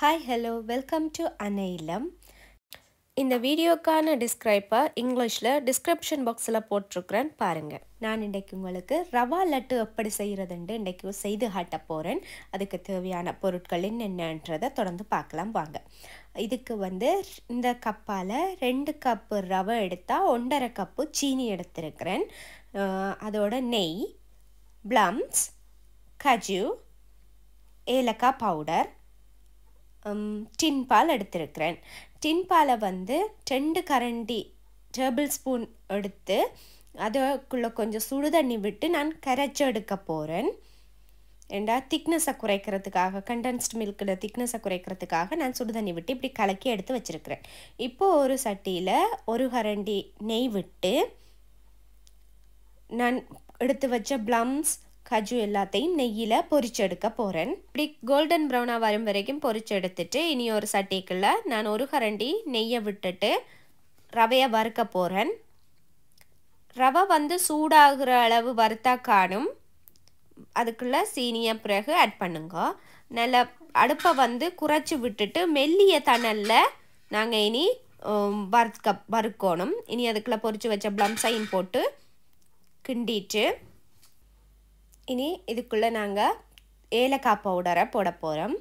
hi hello welcome to அனைலம் இந்த வீடியோக்கான டிஸ்கிரைப்பை இங்கிலீஷில் டிஸ்கிரிப்ஷன் பாக்ஸில் போட்டிருக்கிறேன் பாருங்கள் நான் இன்றைக்கு உங்களுக்கு ரவா லட்டு எப்படி செய்கிறதுண்டு இன்றைக்கு செய்து காட்ட போகிறேன் அதுக்கு தேவையான பொருட்கள் என்னென்னன்றதை தொடர்ந்து பார்க்கலாம் வாங்க இதுக்கு வந்து இந்த கப்பால் ரெண்டு கப்பு ரவை எடுத்தால் ஒன்றரை கப்பு சீனி எடுத்திருக்கிறேன் அஹ் அதோட நெய் ப்ளம்ஸ் கஜு ஏலக்காய் பவுடர் டின் பால் எடுத்திருக்கிறேன் டின் பாலை வந்து ரெண்டு கரண்டி டேபிள் ஸ்பூன் எடுத்து அதுக்குள்ளே கொஞ்சம் சுடு தண்ணி விட்டு நான் கரைச்சி எடுக்க போகிறேன் ஏண்டா திக்னஸை குறைக்கிறதுக்காக கண்டென்ஸ்ட் மில்கில் திக்னஸை குறைக்கிறதுக்காக நான் சுடு தண்ணி விட்டு இப்படி கலக்கி எடுத்து வச்சுருக்கிறேன் இப்போது ஒரு சட்டியில் ஒரு கரண்டி நெய் விட்டு நான் எடுத்து வச்ச ப்ளம்ஸ் கஜு எல்லாத்தையும் நெய்யில் பொரிச்செடுக்க போகிறேன் இப்படி கோல்டன் ப்ரௌனாக வரும் வரைக்கும் பொரிச்சு எடுத்துட்டு இனி ஒரு சட்டிக்குள்ள நான் ஒரு கரண்டி நெய்யை விட்டுட்டு ரவையை வறுக்க போகிறேன் ரவை வந்து சூடாகிற அளவு வறுத்தா காணும் அதுக்குள்ளே சீனியை பிறகு ஆட் பண்ணுங்க நல்ல அடுப்பை வந்து குறைச்சி விட்டுட்டு மெல்லிய தணலில் நாங்கள் இனி வறுக்க வறுக்கணும் இனி அதுக்குள்ளே பொரிச்சு வச்ச ப்ளம்ஸையும் போட்டு கிண்டிட்டு இனி இதுக்குள்ளே நாங்கள் ஏலக்காய் பவுடரை போட போகிறோம்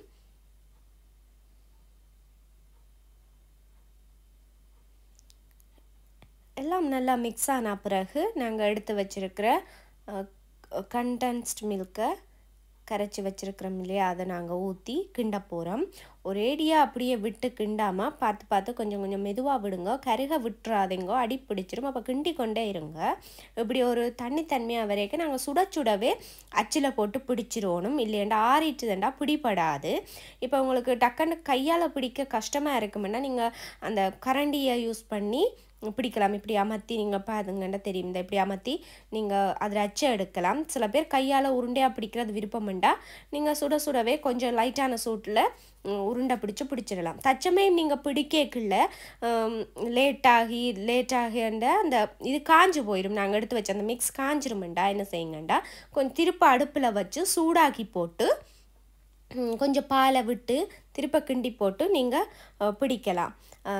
எல்லாம் நல்லா மிக்ஸ் ஆன பிறகு நாங்கள் எடுத்து வச்சுருக்கிற கண்டென்ஸ்ட் மில்கை கரைச்சி வச்சுருக்கிறோம் இல்லையா அதை நாங்கள் ஊற்றி கிண்ட போகிறோம் ஒரேடியாக அப்படியே விட்டு கிண்டாமல் பார்த்து பார்த்து கொஞ்சம் கொஞ்சம் மெதுவாக விடுங்க கருக விட்டுறாதீங்க அடி பிடிச்சிரும் அப்போ கிண்டி கொண்டே இருங்க இப்படி ஒரு தண்ணித்தன்மையாக வரைக்கும் நாங்கள் சுட சுடவே அச்சில் போட்டு பிடிச்சிடணும் இல்லையாண்டா ஆறிட்டுதுண்டா பிடிபடாது இப்போ உங்களுக்கு டக்குன்னு கையால் பிடிக்க கஷ்டமாக இருக்குமென்னா நீங்கள் அந்த கரண்டியை யூஸ் பண்ணி பிடிக்கலாம் இப்படி அமர்த்தி நீங்கள் பாருங்கன்னா தெரியும் இந்த இப்படி அமர்த்தி நீங்கள் அதில் அச்சு எடுக்கலாம் சில பேர் கையால் உருண்டையாக பிடிக்கிறது விருப்பம்ண்டா நீங்கள் சுட சுடவே கொஞ்சம் லைட்டான சூட்டில் உருண்டை பிடிச்சி பிடிச்சிடலாம் தச்சமயம் நீங்கள் பிடிக்கக்குள்ள லேட்டாகி லேட்டாகி அந்த இது காஞ்சு போயிடும் நாங்கள் எடுத்து வச்ச அந்த மிக்ஸ் காஞ்சிருமெண்டா என்ன செய்யுங்கண்டா கொஞ்சம் திருப்ப அடுப்பில் வச்சு சூடாக்கி போட்டு கொஞ்சம் பாலை விட்டு திருப்ப கிண்டி போட்டு நீங்கள் பிடிக்கலாம்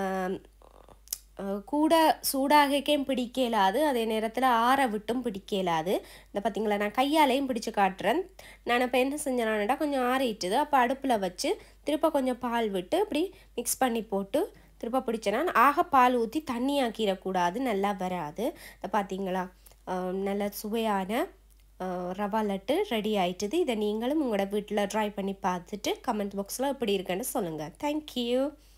கூட சூடாகக்கையும் பிடிக்கலாது அதே நேரத்தில் ஆற விட்டும் பிடிக்கலாது இந்த பார்த்திங்களா நான் கையாலையும் பிடிச்சி காட்டுறேன் நான் இப்போ என்ன செஞ்சேனாடா கொஞ்சம் ஆறிட்டுது அப்போ அடுப்பில் வச்சு திருப்ப கொஞ்சம் பால் விட்டு இப்படி மிக்ஸ் பண்ணி போட்டு திருப்ப பிடிச்சேன்னா ஆக பால் ஊற்றி தண்ணி ஆக்கிடக்கூடாது நல்லா வராது இதை பார்த்தீங்களா நல்ல சுவையான ரவா லட்டு ரெடி ஆயிட்டுது இதை நீங்களும் உங்களோட வீட்டில் ட்ரை பண்ணி பார்த்துட்டு கமெண்ட் பாக்ஸில் எப்படி இருக்குன்னு சொல்லுங்கள் தேங்க்யூ